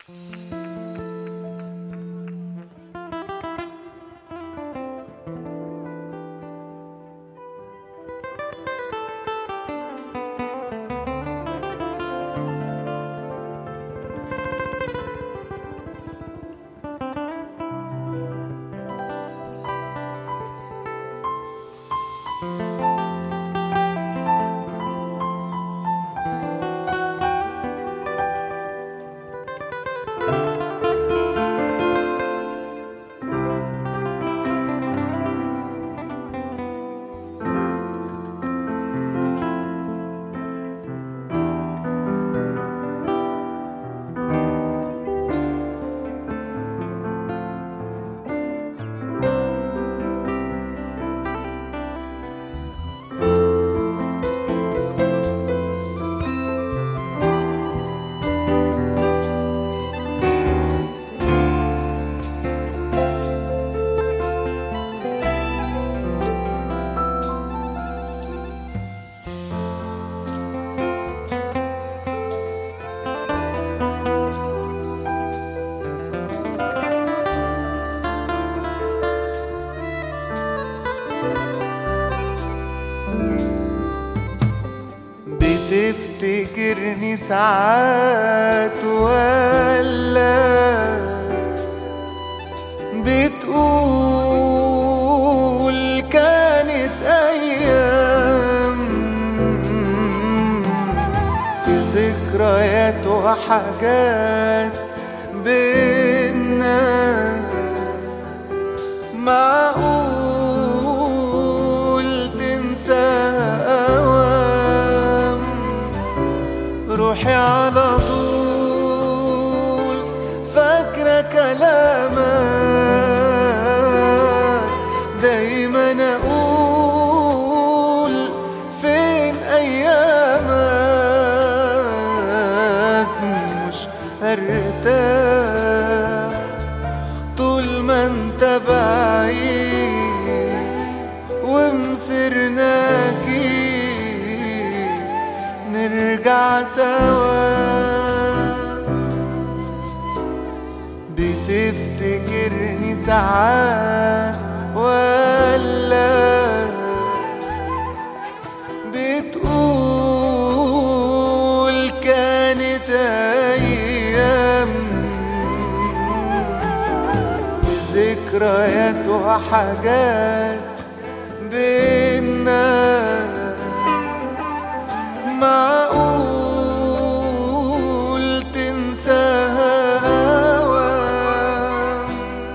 بتفتكرني ساعات ولا بتقول كانت أيام في ذكريات وحاجات بينا معقول تنساها أوام روحي على طول فاكرة كلامك دايما أقول فين أيامك مش هرتاح طول ما انت بعيد ومسرناكي نرجع سوا بتفتكرني ساعات ولا بتقول كانت أيام ذكريات وحاجات بينا معقول تنساها أوام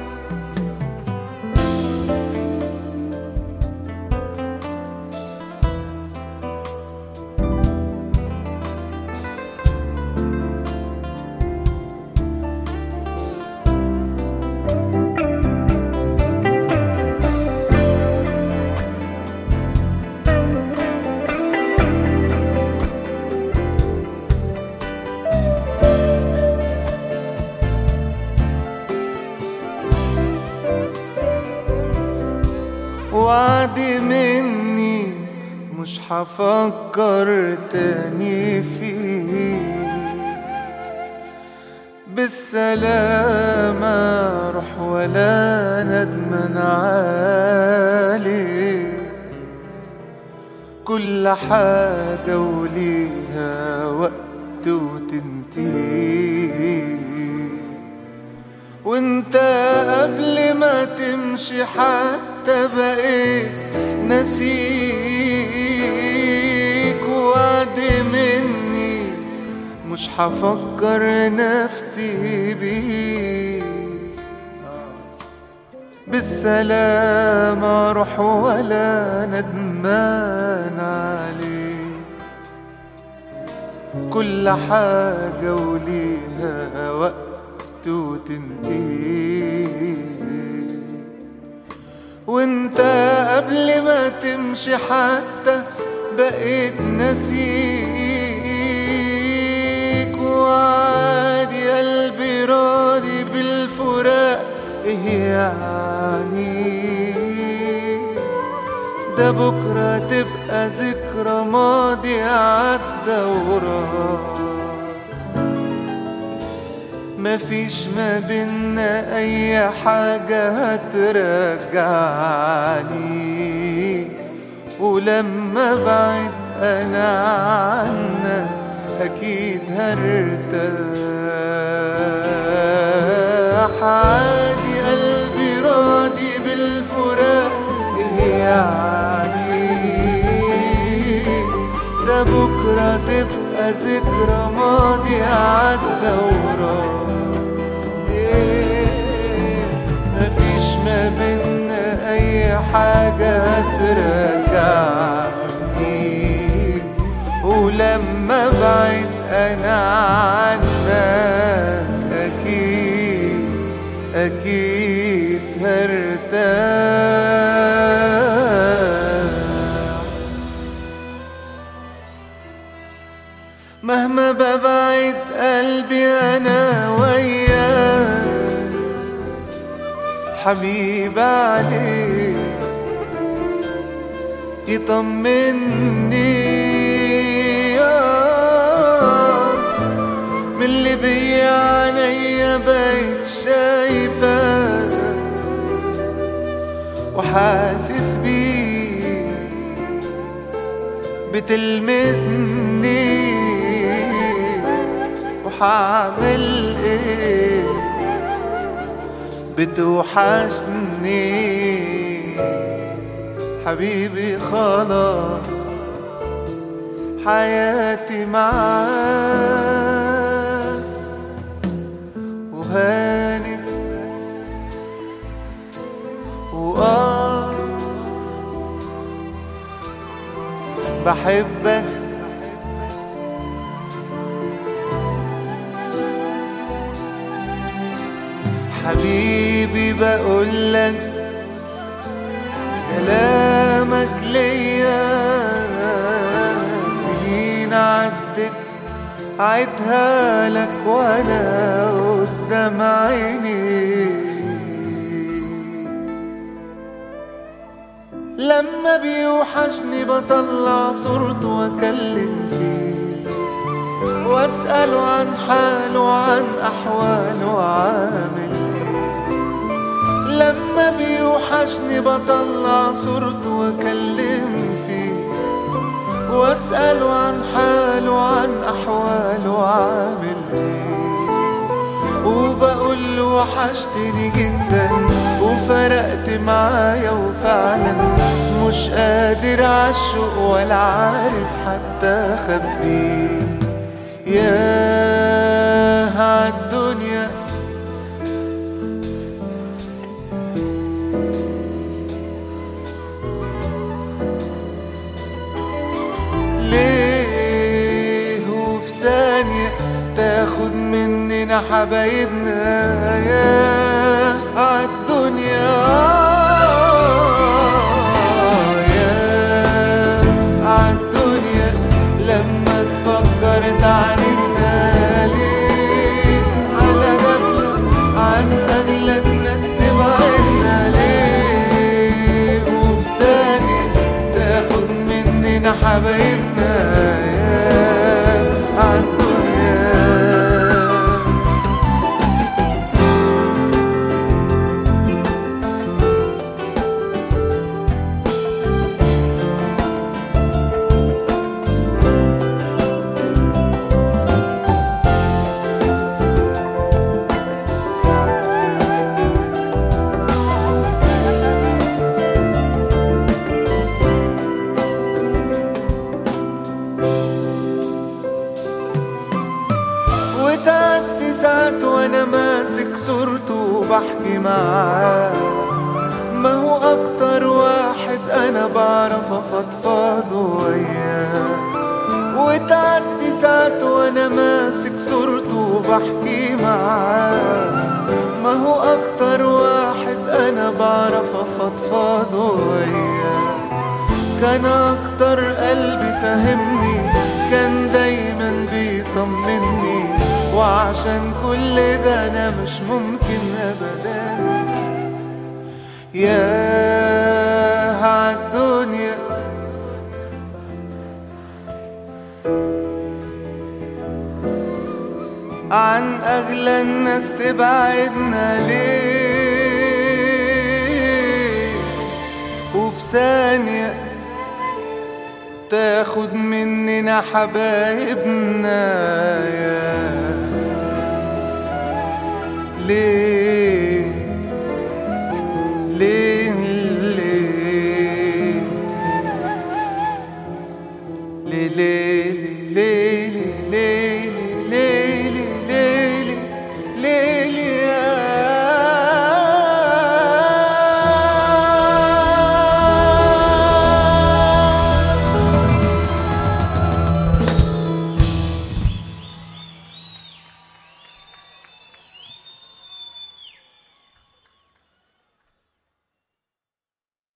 وعد مني مش هفكر تاني فيه بالسلامة روح ولا ندمن عليه كل حاجة وليها وقت وتنتهي وانت قبل ما تمشي حتى بقيت نسيك وعد مني مش هفكر نفسي بيك بالسلامة روح ولا ندمان عليك كل حاجة وليها وقت وتنتهي وانت قبل ما تمشي حتى بقيت نسيك وعادي قلبي راضي بالفراق ايه يعني ده بكرة تبقى ذكرى ماضي عدى وراك مفيش ما بينا اي حاجة هترجعني ولما بعد انا عنك اكيد هرتاح عادي قلبي راضي بالفراق إيه يعني ده بكرة تبقى ذكرى ماضي عدى وراح مفيش ما بينا أي حاجة ترجعني ولما بعد أنا عنك أكيد أكيد هرتاح مهما ببعد قلبي أنا وياك حبيب عليك يطمني آه، من اللي بيا عينيا بقيت شايفة وحاسس بيك بتلمسني وحعمل ايه بتوحشني حبيبي خلاص حياتي معاك وهانت وآه بحبك حبيبي بقولك كلامك ليا سنين عدت عيدها لك وانا قدام عيني لما بيوحشني بطلع صورته واكلم فيه واسأله عن حاله عن احواله عامل ايه لما بيوحشني بطلع صورته واكلم فيه واسأله عن حاله عن احواله عامل ايه وبقول له وحشتني جدا وفرقت معايا وفعلا مش قادر عالشوق ولا عارف حتى اخبيه ياه عالدنيا ليه وفي ثانية تاخد مننا حبايبنا يا عالدنيا يا عالدنيا لما تفكر تعاندنا ليه على غفلة عن أغلى الناس تبعدنا ليه وفي ثانية تاخد مننا حبايبنا يا عالدنيا وتعدي ساعات وانا ماسك صورته وبحكي معاه ما هو اكتر واحد انا بعرف افضفض وياه وتعدي ساعات وانا ماسك صورته وبحكي معاه ما هو اكتر واحد انا بعرف افضفض وياه كان اكتر قلبي فهمني كان دايما بيطمني وعشان كل ده انا مش ممكن ابدا يا عالدنيا عن أغلى الناس تبعدنا ليه وفي ثانية تاخد مننا حبايبنا يا ليه ليه ليه ليه ليه ليه ليه